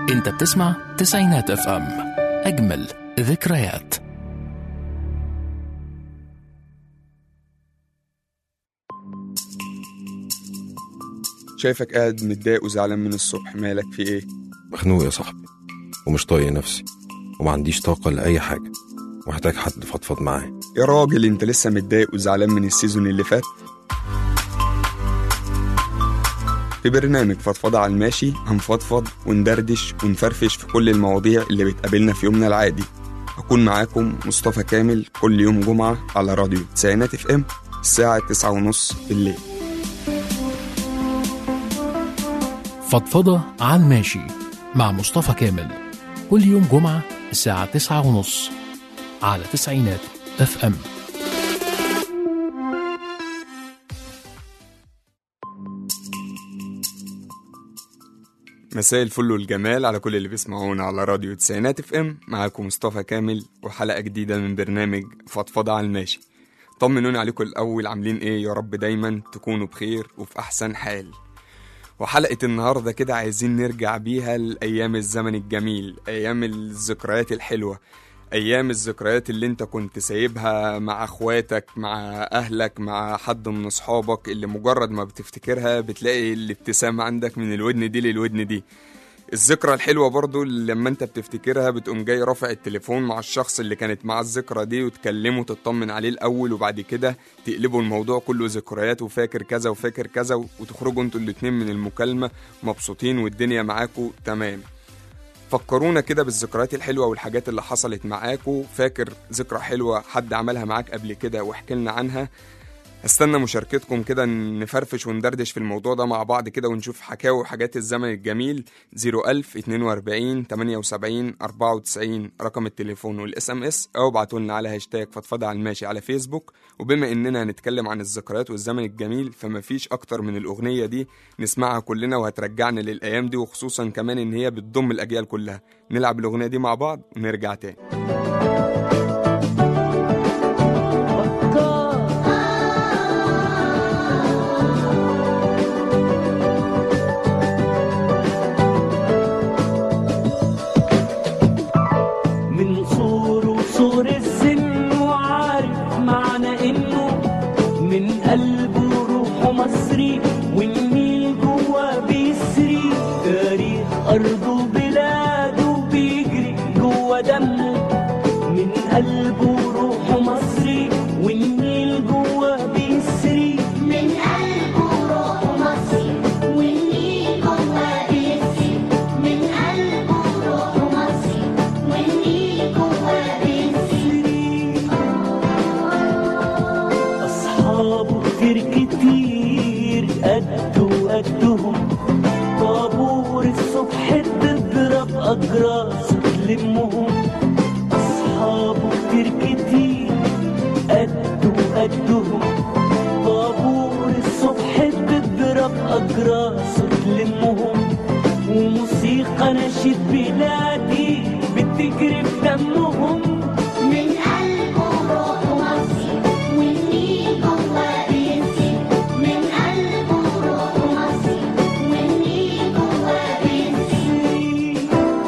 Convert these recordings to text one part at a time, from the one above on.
انت بتسمع تسعينات اف ام اجمل ذكريات شايفك قاعد متضايق وزعلان من الصبح مالك في ايه مخنوق يا صاحبي ومش طايق نفسي وما عنديش طاقة لأي حاجة ومحتاج حد فضفض معاه يا راجل انت لسه متضايق وزعلان من السيزون اللي فات في برنامج فضفضة على الماشي هنفضفض وندردش ونفرفش في كل المواضيع اللي بتقابلنا في يومنا العادي أكون معاكم مصطفى كامل كل يوم جمعة على راديو تسعينات اف ام الساعة تسعة ونص بالليل فضفضة على الماشي مع مصطفى كامل كل يوم جمعة الساعة تسعة ونص على تسعينات اف ام مساء الفل والجمال على كل اللي بيسمعونا على راديو تسعينات اف ام معاكم مصطفى كامل وحلقة جديدة من برنامج فضفضة على الماشي طمنوني عليكم الأول عاملين ايه يا رب دايما تكونوا بخير وفي أحسن حال وحلقة النهاردة كده عايزين نرجع بيها لأيام الزمن الجميل أيام الذكريات الحلوة أيام الذكريات اللي انت كنت سايبها مع اخواتك مع أهلك مع حد من أصحابك اللي مجرد ما بتفتكرها بتلاقي الابتسامة عندك من الودن دي للودن دي الذكرى الحلوة برضو اللي لما انت بتفتكرها بتقوم جاي رافع التليفون مع الشخص اللي كانت مع الذكرى دي وتكلمه تطمن عليه الأول وبعد كده تقلبوا الموضوع كله ذكريات وفاكر كذا وفاكر كذا وتخرجوا انتوا الاتنين من المكالمة مبسوطين والدنيا معاكوا تمام فكرونا كده بالذكريات الحلوة والحاجات اللي حصلت معاكوا فاكر ذكرى حلوة حد عملها معاك قبل كده واحكي لنا عنها استنى مشاركتكم كده نفرفش وندردش في الموضوع ده مع بعض كده ونشوف حكاوي وحاجات الزمن الجميل 01000 42 78 94 رقم التليفون والاس ام اس او ابعتوا لنا على هاشتاج فضفضة على الماشي على فيسبوك وبما اننا هنتكلم عن الذكريات والزمن الجميل فما فيش اكتر من الاغنية دي نسمعها كلنا وهترجعنا للايام دي وخصوصا كمان ان هي بتضم الاجيال كلها نلعب الاغنية دي مع بعض ونرجع تاني من صور وصور السن وعارف معنى انه من قلبه روحه مصري والنيل جوا بيسري تاريخ ارضه وبلاده بيجري جوا دمه من قلبه روحه مصري والنيل جوا بيسري من قلبه روح مصري والنيل جوا بيسري من قلبه روح مصري والنيل جوا بيسري أصحابه كتير كتير قده وقدهم طابور الصبح تضرب أجراس تلمهم أصحابه كتير كتير قده وقدهم طابور الصبح تضرب أجراس تلمهم وموسيقى نشيد بلادي بتجري في دمهم من قلبه روح مصري والنيل جوا بيسري من قلبه روح مصري والنيل جوا بيسري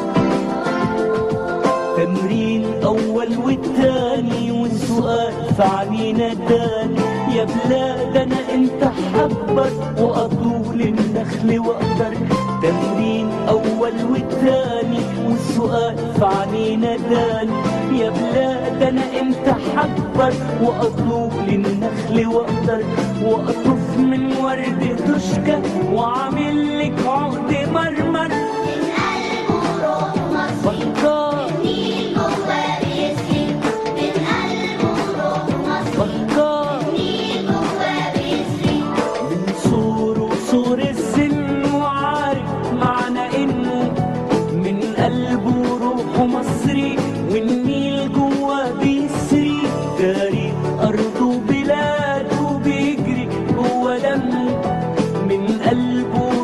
تمرين أول والتاني والسؤال في عينينا تاني يا بلاد أنا أنت حبك وأطول النخل وأقدر تمرين أول والتاني والسؤال في عينينا تاني يا بلاد أنا أنت حبك وأطول النخل وأقدر وأطف من ورد تشكى وعامل لك عقد مرمر من قلبه روح مصري فكر والنيل جوا بيسري من قلبه روح مصري فكر والنيل جوا بيسري من صور وصور السن وعارف معنى انه من قلبه روحه مصري والنيل جوا بيسري تاريخ ارضه وبلاده بيجري جوا دمه من قلبه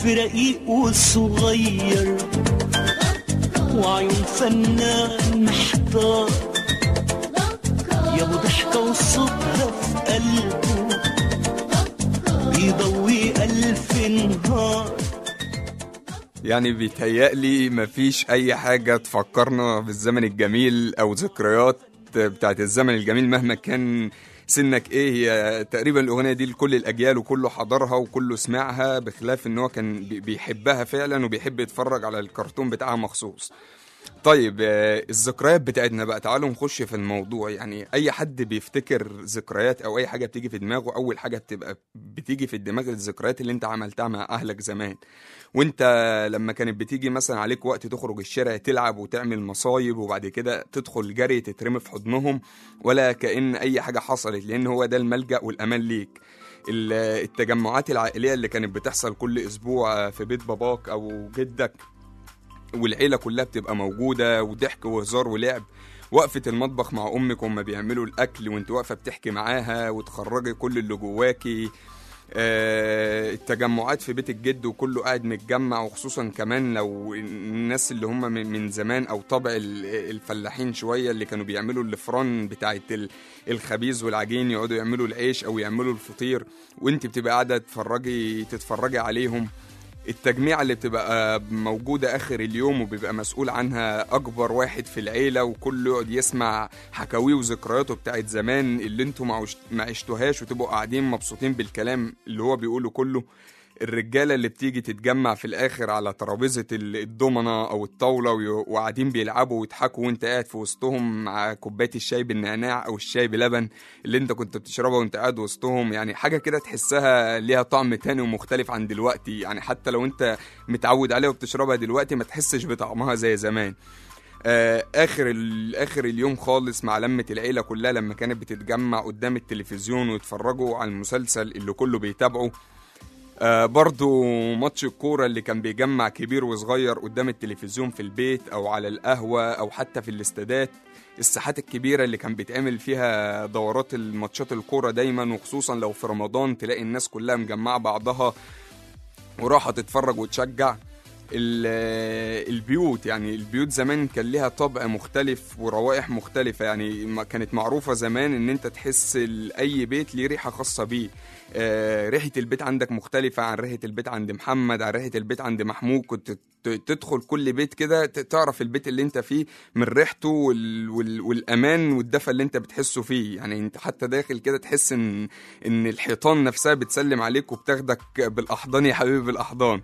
في رقيق وصغير وعيون فنان محتار يا ابو ضحكه وصوتها في قلبه بيضوي الف نهار يعني بيتهيألي مفيش أي حاجة تفكرنا بالزمن الجميل أو ذكريات بتاعت الزمن الجميل مهما كان سنك ايه هي تقريبا الاغنيه دي لكل الاجيال وكله حضرها وكله سمعها بخلاف ان هو كان بي- بيحبها فعلا وبيحب يتفرج على الكرتون بتاعها مخصوص طيب آه، الذكريات بتاعتنا بقى تعالوا نخش في الموضوع يعني اي حد بيفتكر ذكريات او اي حاجه بتيجي في دماغه اول حاجه بتبقى بتيجي في الدماغ الذكريات اللي انت عملتها مع اهلك زمان وانت لما كانت بتيجي مثلا عليك وقت تخرج الشارع تلعب وتعمل مصايب وبعد كده تدخل جري تترمي في حضنهم ولا كأن اي حاجه حصلت لان هو ده الملجأ والامان ليك ال- التجمعات العائليه اللي كانت بتحصل كل اسبوع في بيت باباك او جدك والعيله كلها بتبقى موجوده وضحك وهزار ولعب وقفة المطبخ مع أمك وهم بيعملوا الأكل وأنت واقفة بتحكي معاها وتخرجي كل اللي جواكي آه، التجمعات في بيت الجد وكله قاعد متجمع وخصوصا كمان لو الناس اللي هم من من زمان او طبع ال- الفلاحين شويه اللي كانوا بيعملوا الفران بتاعت ال- الخبيز والعجين يقعدوا يعملوا العيش او يعملوا الفطير وانت بتبقى قاعده تتفرجي تتفرجي عليهم التجميع اللي بتبقى موجودة آخر اليوم وبيبقى مسؤول عنها أكبر واحد في العيلة وكله يقعد يسمع حكاويه وذكرياته بتاعت زمان اللي انتوا ما عشت- ما عشتوهاش وتبقوا قاعدين مبسوطين بالكلام اللي هو بيقوله كله الرجالة اللي بتيجي تتجمع في الآخر على ترابيزة ال- الضمنة أو الطاولة وي- وقاعدين بيلعبوا ويضحكوا وأنت قاعد في وسطهم مع كوباية الشاي بالنعناع أو الشاي بلبن اللي أنت كنت بتشربها وأنت قاعد وسطهم يعني حاجة كده تحسها ليها طعم تاني ومختلف عن دلوقتي يعني حتى لو أنت متعود عليها وبتشربها دلوقتي ما تحسش بطعمها زي زمان آه، اخر ال- اخر اليوم خالص مع لمه العيله كلها لما كانت بتتجمع قدام التلفزيون ويتفرجوا على المسلسل اللي كله بيتابعه آه برضو ماتش الكورة اللي كان بيجمع كبير وصغير قدام التلفزيون في البيت أو على القهوة أو حتى في الاستادات الساحات الكبيرة اللي كان بيتعمل فيها دورات الماتشات الكورة دايما وخصوصا لو في رمضان تلاقي الناس كلها مجمعة بعضها وراحة تتفرج وتشجع ال- البيوت يعني البيوت زمان كان ليها طبع مختلف وروائح مختلفة يعني ما- كانت معروفة زمان ان انت تحس ال- اي بيت ليه ريحة خاصة بيه آه، ريحة البيت عندك مختلفة عن ريحة البيت عند محمد عن ريحة البيت عند محمود كنت ت- تدخل كل بيت كده ت- تعرف البيت اللي انت فيه من ريحته وال... وال... والامان والدفى اللي انت بتحسه فيه يعني انت حتى داخل كده تحس ان ان الحيطان نفسها بتسلم عليك وبتاخدك بالاحضان يا حبيبي بالاحضان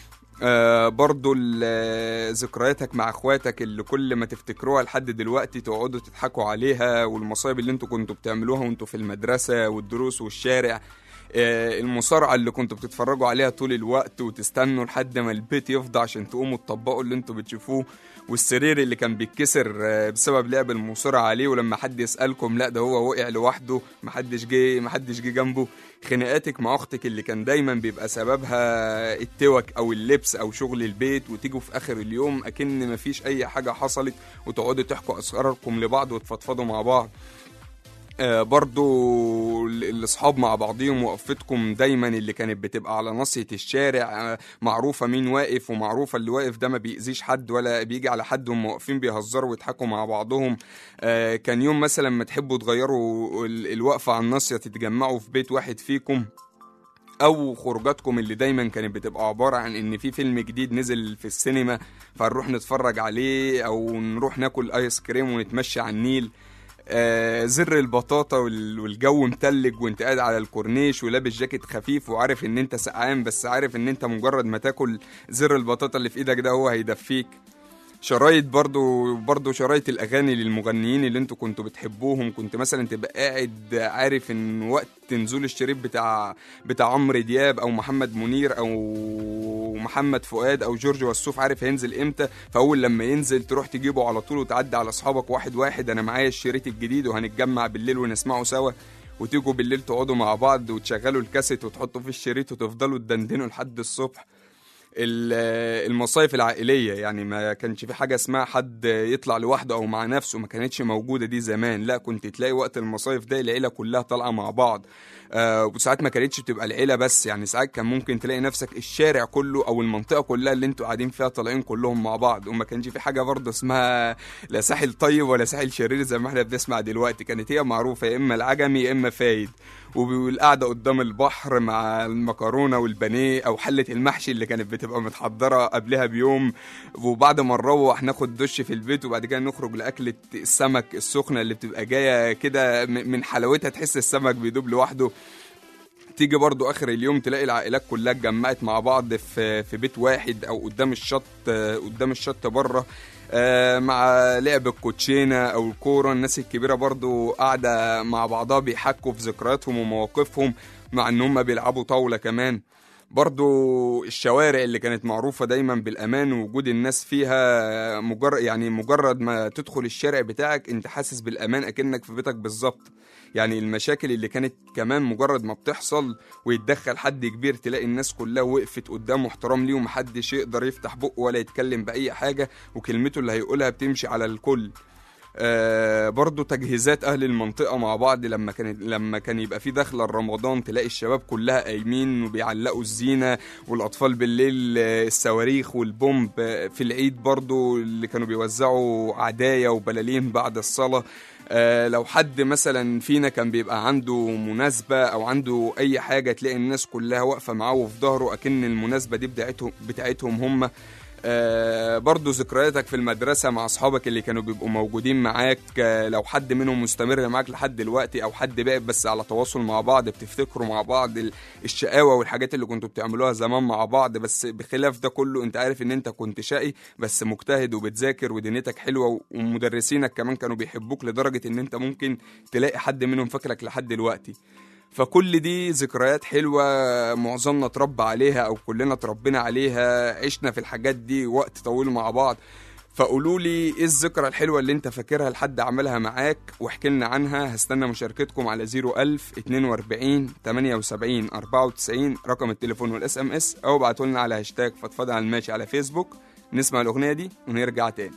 آه برضو ال- ذكرياتك مع اخواتك اللي كل ما تفتكروها لحد دلوقتي تقعدوا تضحكوا عليها والمصايب اللي انتوا كنتوا بتعملوها وانتوا في المدرسة والدروس والشارع آه المصارعة اللي كنتوا بتتفرجوا عليها طول الوقت وتستنوا لحد ما البيت يفضى عشان تقوموا تطبقوا اللي انتوا بتشوفوه والسرير اللي كان بيتكسر آه، بسبب لعب المصارعة عليه ولما حد يسألكم لا ده هو وقع لوحده محدش جه محدش جه جنبه خناقاتك مع اختك اللي كان دايما بيبقى سببها التوك او اللبس او شغل البيت وتيجوا في اخر اليوم اكن مفيش اي حاجه حصلت وتقعدوا تحكوا اسراركم لبعض وتفضفضوا مع بعض آه، برضو ال- الاصحاب مع بعضيهم وقفتكم دايما اللي كانت بتبقى على ناصية الشارع آه، معروفة مين واقف ومعروفة اللي واقف ده ما بيأذيش حد ولا بيجي على حد هم واقفين بيهزروا ويضحكوا مع بعضهم آه، كان يوم مثلا ما تحبوا تغيروا ال- الوقفة على الناصية تتجمعوا في بيت واحد فيكم او خروجاتكم اللي دايما كانت بتبقى عباره عن ان في فيلم جديد نزل في السينما فنروح نتفرج عليه او نروح ناكل ايس كريم ونتمشى على النيل آه زر البطاطا وال- والجو متلج وانت قاعد على الكورنيش ولابس جاكيت خفيف وعارف ان انت سقعان بس عارف ان انت مجرد ما تاكل زر البطاطا اللي في ايدك ده هو هيدفيك شرايط برضو برضو شرايط الاغاني للمغنيين اللي انتوا كنتوا بتحبوهم كنت مثلا تبقى قاعد عارف ان وقت نزول الشريط بتاع بتاع عمرو دياب او محمد منير او محمد فؤاد او جورج وسوف عارف هينزل امتى فاول لما ينزل تروح تجيبه على طول وتعدي على اصحابك واحد واحد انا معايا الشريط الجديد وهنتجمع بالليل ونسمعه سوا وتيجوا بالليل تقعدوا مع بعض وتشغلوا الكاسيت وتحطوا فيه الشريط وتفضلوا تدندنوا لحد الصبح ال- المصايف العائلية يعني ما كانش في حاجة اسمها حد يطلع لوحده أو مع نفسه ما كانتش موجودة دي زمان لا كنت تلاقي وقت المصايف ده العيلة كلها طالعة مع بعض آه وساعات ما كانتش بتبقى العيله بس يعني ساعات كان ممكن تلاقي نفسك الشارع كله او المنطقه كلها اللي انتوا قاعدين فيها طالعين كلهم مع بعض وما كانش في حاجه برضه اسمها لا ساحل طيب ولا ساحل شرير زي ما احنا بنسمع دلوقتي كانت هي معروفه يا اما العجمي يا اما فايد والقعده قدام البحر مع المكرونه والبانيه او حله المحشي اللي كانت بتبقى متحضره قبلها بيوم وبعد ما نروح ناخد دش في البيت وبعد كده نخرج لاكله السمك السخنه اللي بتبقى جايه كده م- من حلاوتها تحس السمك بيدوب لوحده تيجي برضو اخر اليوم تلاقي العائلات كلها اتجمعت مع بعض في في بيت واحد او قدام الشط آه، قدام الشط بره آه، مع لعب الكوتشينه او الكوره الناس الكبيره برضو قاعده مع بعضها بيحكوا في ذكرياتهم ومواقفهم مع ان هم بيلعبوا طاوله كمان برضو الشوارع اللي كانت معروفة دايما بالأمان ووجود الناس فيها مجرد يعني مجرد ما تدخل الشارع بتاعك انت حاسس بالأمان أكنك في بيتك بالظبط يعني المشاكل اللي كانت كمان مجرد ما بتحصل ويتدخل حد كبير تلاقي الناس كلها وقفت قدامه احترام ليه ومحدش يقدر يفتح بقه ولا يتكلم بأي حاجة وكلمته اللي هيقولها بتمشي على الكل آه برضو تجهيزات اهل المنطقه مع بعض لما كان لما كان يبقى في دخله رمضان تلاقي الشباب كلها قايمين وبيعلقوا الزينه والاطفال بالليل آه، الصواريخ والبومب آه، في العيد برضو اللي كانوا بيوزعوا عدايا وبلالين بعد الصلاه آه، لو حد مثلا فينا كان بيبقى عنده مناسبة أو عنده أي حاجة تلاقي الناس كلها واقفة معاه وفي ظهره أكن المناسبة دي بتاعتهم بتاعتهم هم آه برضو ذكرياتك في المدرسة مع أصحابك اللي كانوا بيبقوا موجودين معاك آه لو حد منهم مستمر معاك لحد دلوقتي أو حد بعد بس على تواصل مع بعض بتفتكروا مع بعض ال- الشقاوة والحاجات اللي كنتوا بتعملوها زمان مع بعض بس بخلاف ده كله أنت عارف إن أنت كنت شقي بس مجتهد وبتذاكر ودنيتك حلوة ومدرسينك كمان كانوا بيحبوك لدرجة إن أنت ممكن تلاقي حد منهم فاكرك لحد دلوقتي فكل دي ذكريات حلوة معظمنا اتربى عليها أو كلنا اتربينا عليها عشنا في الحاجات دي وقت طويل مع بعض فقولوا لي ايه الذكرى الحلوة اللي انت فاكرها لحد عملها معاك واحكي لنا عنها هستنى مشاركتكم على 01000 42 78 94 رقم التليفون والاس ام اس او ابعتوا لنا على هاشتاج فضفضة على الماشي على فيسبوك نسمع الاغنية دي ونرجع تاني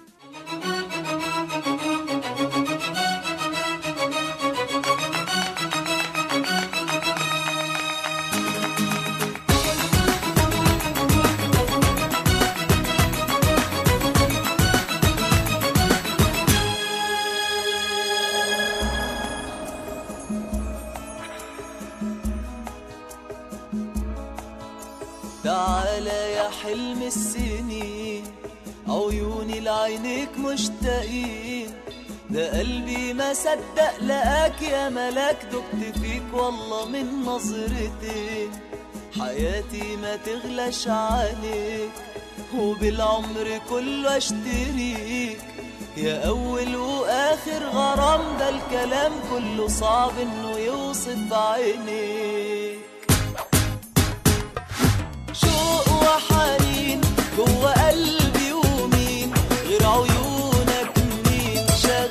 تعالى يا حلم السنين عيوني لعينيك مشتاقين ده قلبي ما صدق لقاك يا ملاك دقت فيك والله من نظرتين حياتي ما تغلاش عليك وبالعمر كله اشتريك يا اول واخر غرام ده الكلام كله صعب انه يوصف عينيك شوق وحنين جوه قلبي ومين غير عيونك مين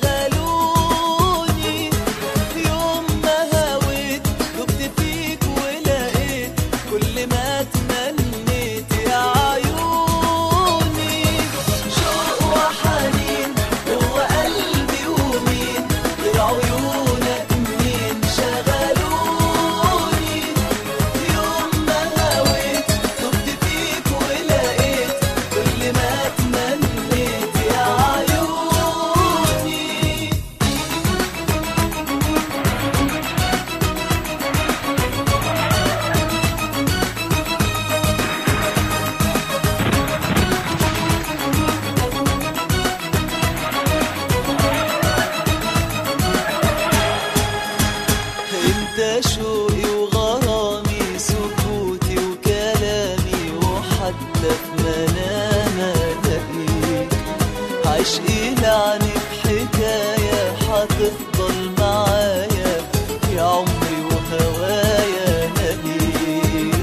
شغلوني يوم ما هويت دبت فيك ولقيت كل ما تمنيت يا عيوني شوق وحنين جوه قلبي ومين غير عيونك مين شغلوني يوم ما هويت دبت فيك ولقيت كل ما تمنيت يا عيوني انت شوقي وغرامي سكوتي وكلامي وحتى في منام الاقيك عشقي لعنك حكاية هتفضل معايا يا عمري وهوايا نبيك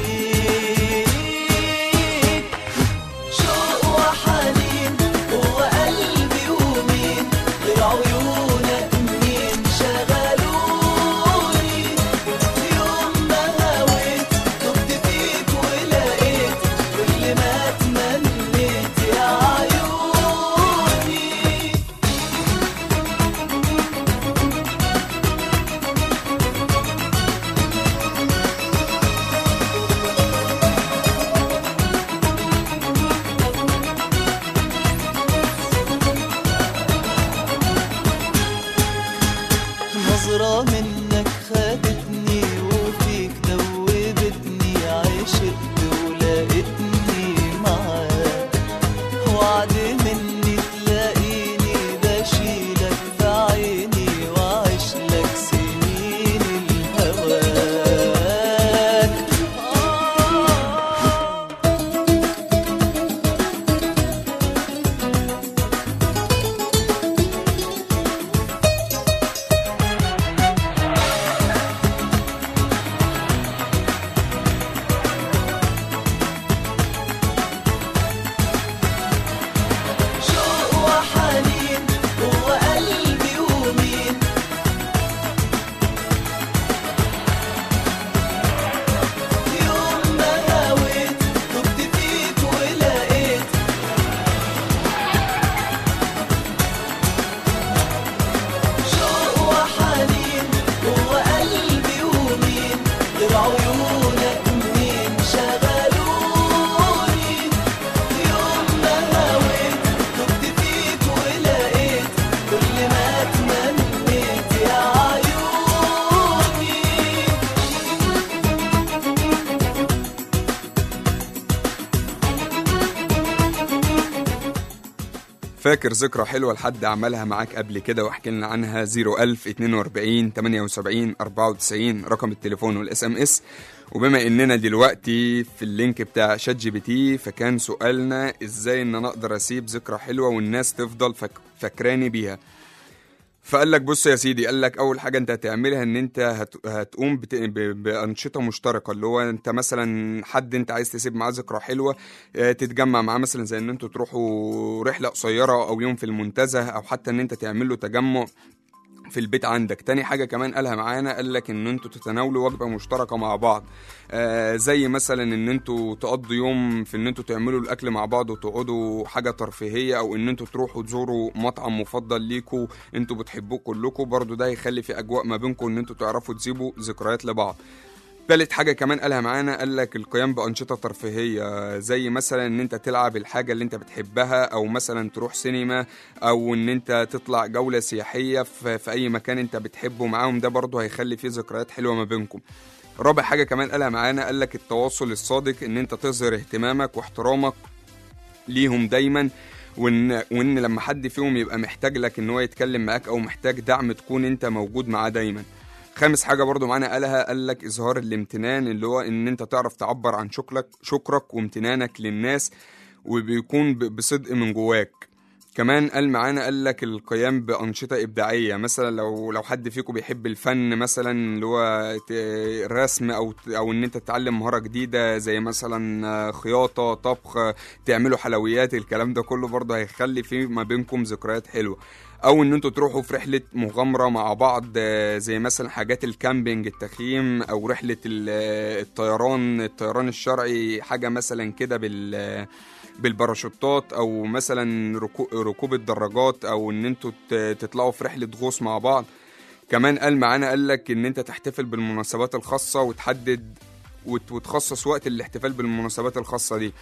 شوق وحنين جوه قلبي ومين غير عيونك مين شغلوني يوم ما هويت دبت فيك ولقيت كل ما تمنيت يا عيوني فاكر ذكرى حلوة لحد عملها معاك قبل كده واحكي لنا عنها 01000 42 78 94 رقم التليفون والاس ام اس وبما اننا دلوقتي في اللينك بتاع شات جي بي تي فكان سؤالنا ازاي ان انا اقدر اسيب ذكرى حلوة والناس تفضل فك... فاكراني بيها فقال لك بص يا سيدي قال لك اول حاجه انت هتعملها ان انت هت... هتقوم بت... ب... بانشطه مشتركه اللي هو انت مثلا حد انت عايز تسيب معاه ذكرى حلوه آه، تتجمع معاه مثلا زي ان انتوا تروحوا رحله قصيره او يوم في المنتزه او حتى ان انت تعمل له تجمع في البيت عندك تاني حاجة كمان قالها معانا قال لك ان انتوا تتناولوا وجبة مشتركة مع بعض آه زي مثلا ان انتوا تقضوا يوم في ان انتوا تعملوا الاكل مع بعض وتقعدوا حاجة ترفيهية او ان انتوا تروحوا تزوروا مطعم مفضل ليكوا انتوا بتحبوه كلكوا برضو ده هيخلي في اجواء ما بينكم ان انتوا تعرفوا تسيبوا ذكريات لبعض تالت حاجة كمان قالها معانا قال لك القيام بأنشطة ترفيهية زي مثلا إن أنت تلعب الحاجة اللي أنت بتحبها أو مثلا تروح سينما أو إن أنت تطلع جولة سياحية في, في أي مكان أنت بتحبه معاهم ده برضه هيخلي فيه ذكريات حلوة ما بينكم رابع حاجة كمان قالها معانا قال لك التواصل الصادق إن أنت تظهر اهتمامك واحترامك ليهم دايما وان وان لما حد فيهم يبقى محتاج لك ان هو يتكلم معاك او محتاج دعم تكون انت موجود معاه دايما خامس حاجه برضو معانا قالها قال لك اظهار الامتنان اللي هو ان انت تعرف تعبر عن شكرك شكرك وامتنانك للناس وبيكون ب- بصدق من جواك كمان قال معانا قال لك القيام بأنشطة إبداعية مثلا لو لو حد فيكم بيحب الفن مثلا اللي هو ت- الرسم أو ت- أو إن أنت تتعلم مهارة جديدة زي مثلا آه، خياطة طبخ آه، تعملوا حلويات الكلام ده كله برضه هيخلي في ما بينكم ذكريات حلوة او ان انتوا تروحوا في رحله مغامره مع بعض آه، زي مثلا حاجات الكامبينج التخييم او رحله ال- آه، الطيران الطيران الشرعي حاجه مثلا كده بال آه، بالباراشوتات او مثلا ركو- ركوب الدراجات او ان انتوا ت- تطلعوا في رحله غوص مع بعض كمان قال معانا قال لك ان انت تحتفل بالمناسبات الخاصه وتحدد وت- وتخصص وقت الاحتفال بالمناسبات الخاصه دي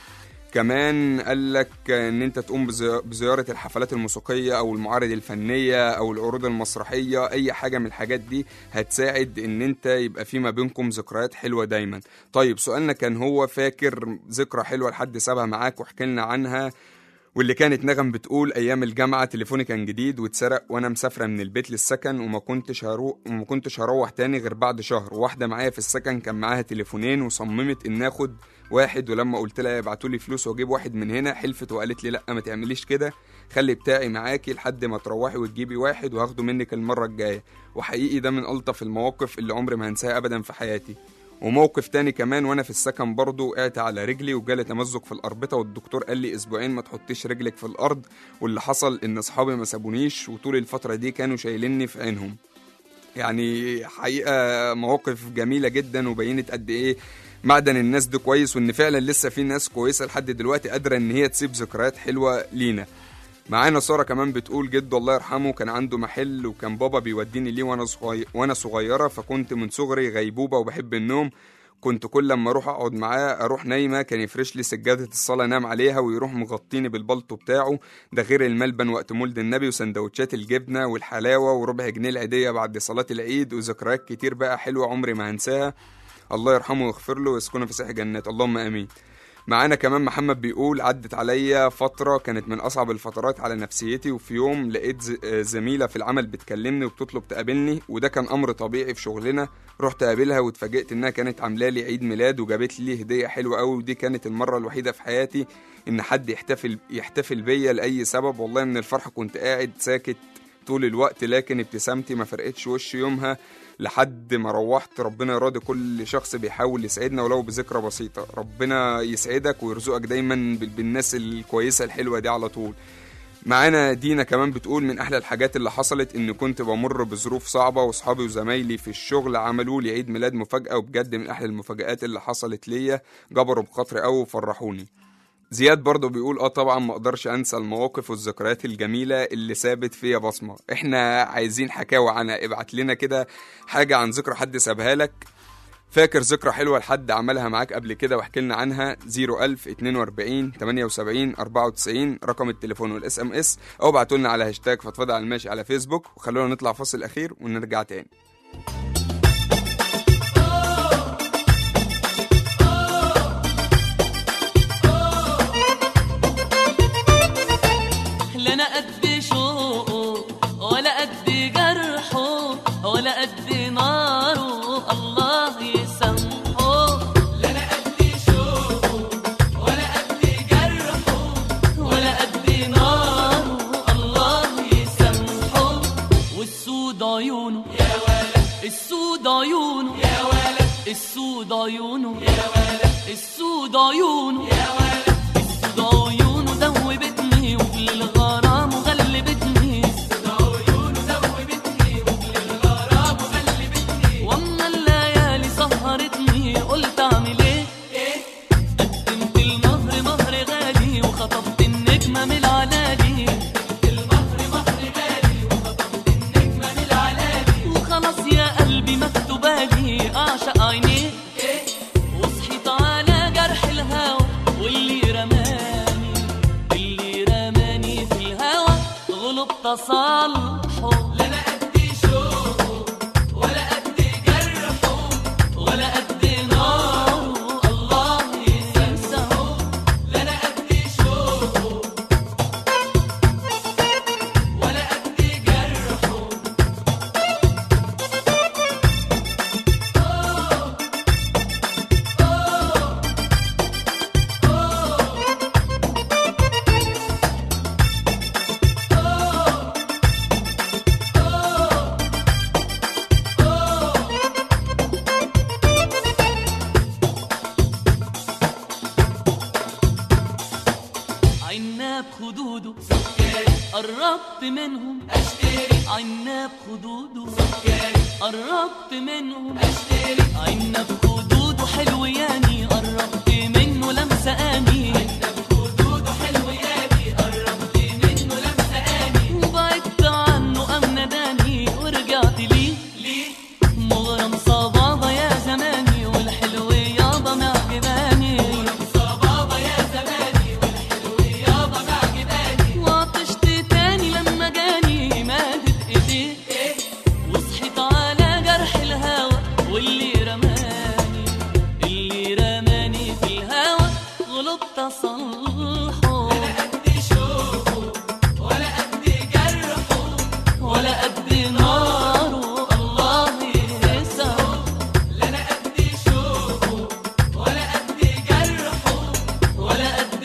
كمان قال لك ان انت تقوم بزي- بزياره الحفلات الموسيقيه او المعارض الفنيه او العروض المسرحيه اي حاجه من الحاجات دي هتساعد ان انت يبقى في ما بينكم ذكريات حلوه دايما طيب سؤالنا كان هو فاكر ذكرى حلوه لحد سابها معاك واحكي لنا عنها واللي كانت نغم بتقول ايام الجامعه تليفوني كان جديد واتسرق وانا مسافره من البيت للسكن وما كنتش هروح وما كنتش هروح تاني غير بعد شهر وواحده معايا في السكن كان معاها تليفونين وصممت ان اخد واحد ولما قلت لها ابعتوا لي فلوس واجيب واحد من هنا حلفت وقالت لي لا ما تعمليش كده خلي بتاعي معاكي لحد ما تروحي وتجيبي واحد وهاخده منك المره الجايه وحقيقي ده من الطف المواقف اللي عمري ما هنساها ابدا في حياتي وموقف تاني كمان وانا في السكن برضه وقعت على رجلي وجالي تمزق في الاربطه والدكتور قال لي اسبوعين ما تحطيش رجلك في الارض واللي حصل ان اصحابي ما سابونيش وطول الفتره دي كانوا شايليني في عينهم يعني حقيقه مواقف جميله جدا وبينت قد ايه معدن الناس ده كويس وان فعلا لسه في ناس كويسه لحد دلوقتي قادره ان هي تسيب ذكريات حلوه لينا معانا ساره كمان بتقول جده الله يرحمه كان عنده محل وكان بابا بيوديني ليه وانا صغير وانا صغيره فكنت من صغري غيبوبه وبحب النوم كنت كل لما اروح اقعد معاه اروح نايمه كان يفرش لي سجاده الصلاه انام عليها ويروح مغطيني بالبلطو بتاعه ده غير الملبن وقت مولد النبي وسندوتشات الجبنه والحلاوه وربع جنيه العيديه بعد صلاه العيد وذكريات كتير بقى حلوه عمري ما هنساها الله يرحمه ويغفر له ويسكنه في ساح جنات اللهم امين معانا كمان محمد بيقول عدت عليا فترة كانت من أصعب الفترات على نفسيتي وفي يوم لقيت ز- آه زميلة في العمل بتكلمني وبتطلب تقابلني وده كان أمر طبيعي في شغلنا رحت أقابلها واتفاجئت إنها كانت عاملة لي عيد ميلاد وجابت لي هدية حلوة قوي ودي كانت المرة الوحيدة في حياتي إن حد يحتفل يحتفل بيا لأي سبب والله من الفرحة كنت قاعد ساكت طول الوقت لكن ابتسامتي ما فرقتش وش يومها لحد ما روحت ربنا يراضي كل شخص بيحاول يسعدنا ولو بذكرى بسيطة ربنا يسعدك ويرزقك دايما بال- بالناس الكويسة الحلوة دي على طول معانا دينا كمان بتقول من احلى الحاجات اللي حصلت ان كنت بمر بظروف صعبه واصحابي وزمايلي في الشغل عملوا لي عيد ميلاد مفاجاه وبجد من احلى المفاجآت اللي حصلت ليا جبروا بخاطري قوي وفرحوني زياد برضه بيقول اه طبعا ما اقدرش انسى المواقف والذكريات الجميله اللي سابت فيا بصمه احنا عايزين حكاوي عنها ابعت لنا كده حاجه عن ذكرى حد سابها لك فاكر ذكرى حلوه لحد عملها معاك قبل كده واحكي لنا عنها 01000 42 78 94 رقم التليفون والاس ام اس او ابعتوا لنا على هاشتاج فضفضه على الماشي على فيسبوك وخلونا نطلع فاصل اخير ونرجع تاني لا انا عيونه يا ولد السود عيونه يا ولد السود عيونه دوبتني وكل الغرام وغلبتني السود عيونه دوبتني وكل الغرام وغلبتني واما الليالي سهرتني قلت اعمل ايه قدمت المهر مهر غالي وخطبت النجمة من العلالي المهر مهر غالي وخطبت النجمة من العلالي وخلاص يا قلبي مكتوبالي أعشق عينيه وصحيت على جرح الهوى واللي رماني اللي رماني في الهوى غلب تصالحه لا انا قد شوقه ولا قد جرحه ولا قد ناره الله ينساه لا انا قد شوقه ولا قد جرحه عناب خدوده سكري قربت منهم اشتري عناب خدوده سكري قربت منهم اشتري عناب خدوده حلو ياني قربت منه لمسه اني عناب خدوده حلو ياني قربت منه لمسه اني وبعدت عنه ام نداني ورجعت ليه ليه مغرم صبابة يا زماني والحلو يابا معجباني مغرم صبابة يا زماني والحلو يابا معجباني وعطشت تاني لما جاني مادت ايديه وصحيت على جرح الهوى واللي رماني اللي رماني في الهوى غلبت اصلحه انا قد شوقه ولا قد جرحه ولا قد ناره الله يسعه لا انا قد شوقه ولا قد جرحه ولا قد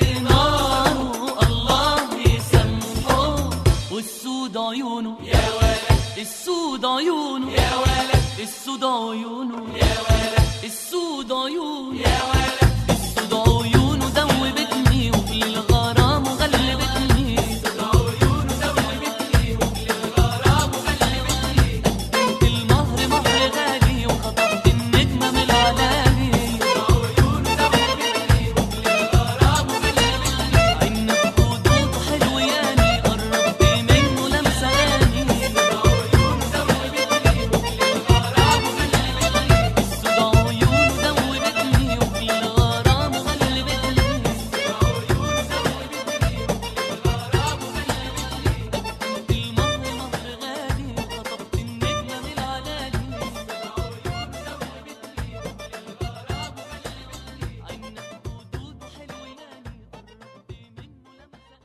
ناره الله يسامحه والسود عيونه يا ولد السود عيونه يا ولد السود عيونه يا ولد السود عيونه يا ولد السود عيونه دوبتني وفي الغرام وغلبتني السود عيونه دوبتني وفي الغرام وغلبتني قدمت المهر مهر غالي وخطبت النجمة من العلالي السود عيونه دوبتني وفي الغرام وغلبتني عنب خدوده حلو ياني قربت منه لمسة اني السود عيونه دوبتني وفي الغرام وغلبتني السود عيونه دوبتني وفي الغرام وغلبتني قدمت المهر مهر غالي وخطبت النجمة من العلالي عنب خدوده حلو ياني قربت منه لمسة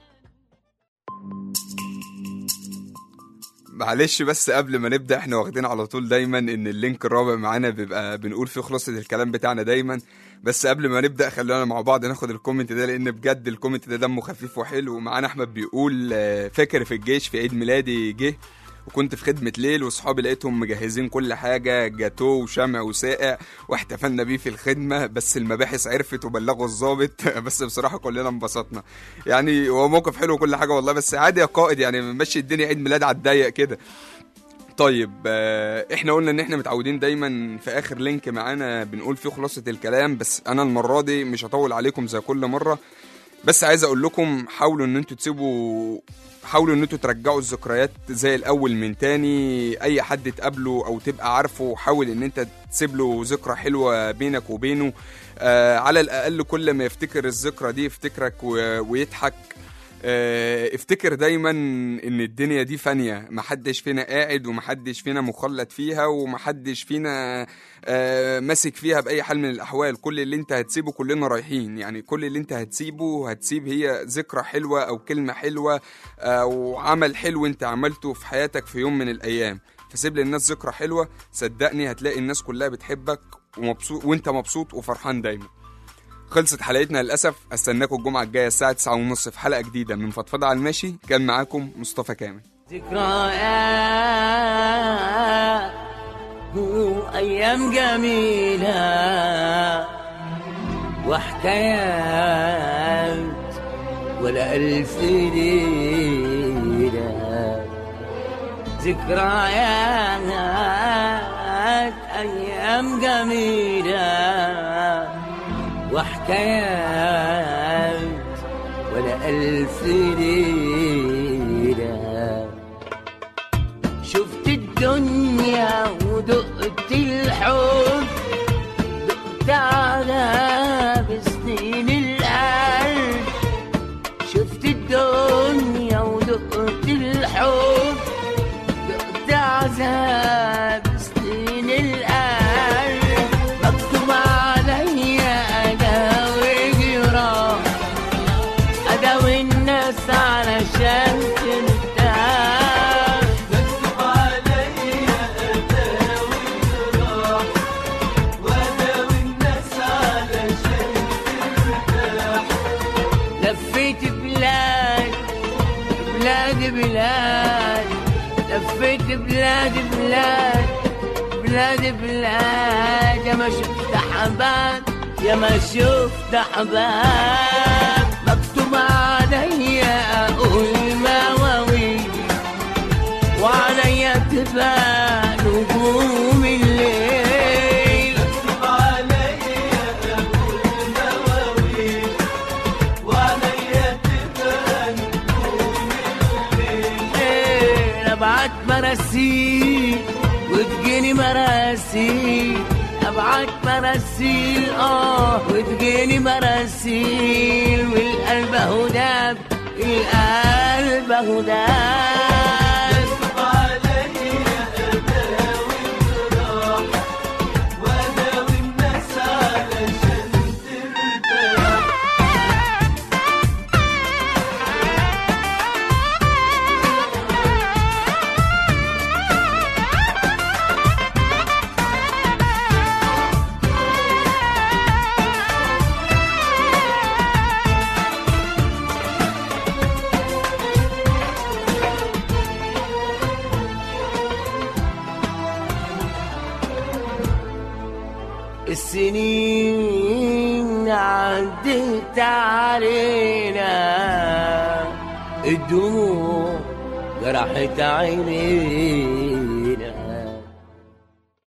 معلش بس قبل ما نبدا احنا واخدين على طول دايما ان اللينك الرابع معانا بيبقى بنقول فيه خلاصه الكلام بتاعنا دايما بس قبل ما نبدا خلونا مع بعض ناخد الكومنت ده لان بجد الكومنت ده دمه خفيف وحلو ومعانا احمد بيقول آه، فاكر في الجيش في عيد ميلادي جه وكنت في خدمة ليل وصحابي لقيتهم مجهزين كل حاجة جاتو وشمع وساقع واحتفلنا بيه في الخدمة بس المباحث عرفت وبلغوا الضابط بس بصراحة كلنا انبسطنا يعني هو موقف حلو وكل حاجة والله بس عادي يا قائد يعني مشي الدنيا عيد ميلاد على الضيق كده طيب آه، احنا قلنا ان احنا متعودين دايما في اخر لينك معانا بنقول فيه خلاصة الكلام بس انا المرة دي مش هطول عليكم زي كل مرة بس عايز اقول لكم حاولوا ان انتوا تسيبوا حاولوا ان انتوا ترجعوا الذكريات زي الاول من تاني اي حد تقابله او تبقى عارفه حاول ان انت تسيب له ذكرى حلوه بينك وبينه آه على الاقل كل ما يفتكر الذكرى دي يفتكرك و- ويضحك آه، افتكر دايما ان الدنيا دي فانية محدش فينا قاعد ومحدش فينا مخلد فيها ومحدش فينا آه، ماسك فيها بأي حال من الأحوال كل اللي انت هتسيبه كلنا رايحين يعني كل اللي انت هتسيبه هتسيب هي ذكرى حلوة أو كلمة حلوة أو عمل حلو انت عملته في حياتك في يوم من الأيام فسيب للناس ذكرى حلوة صدقني هتلاقي الناس كلها بتحبك ومبسوط وانت مبسوط وفرحان دايما خلصت حلقتنا للأسف استناكم الجمعة الجاية الساعة 9:30 في حلقة جديدة من فضفضة على الماشي كان معاكم مصطفى كامل ذكريات أيام جميلة وحكايات ولا ألف ليلة ذكريات أيام جميلة وحكايات ولا ألف ليلة شفت الدنيا ودقت الحب دقت على بسنين القلب شفت الدنيا ودقت الحب دقت عذاب سنين القلب مكتوب عليا اداوي جراح اداوي الناس علشان ترتاح مكتوب عليا أداوي الجراح وأداوي الناس علشان ترتاح لفيت بلاد بلاد بلاد لفيت بلاد بلاد بلاد بلاد يا ما شفت حباب يا ما شفت حباب مكتوب عليا اقول مواويل وعليا تبقى نجوم الليل مكتوب عليا أقول مواويل وعليا تبقى نجوم الليل إيه، ابعت مراسيل وتجيني مراسيل ابعت مراسيل اه وتجيني مراسيل والقلب اهو داب القلب اهو داب مكتوب عليا أداوي الجراح وأداوي الناس علشان ترتاح السنين عدت علينا الدموع جرحت عينينا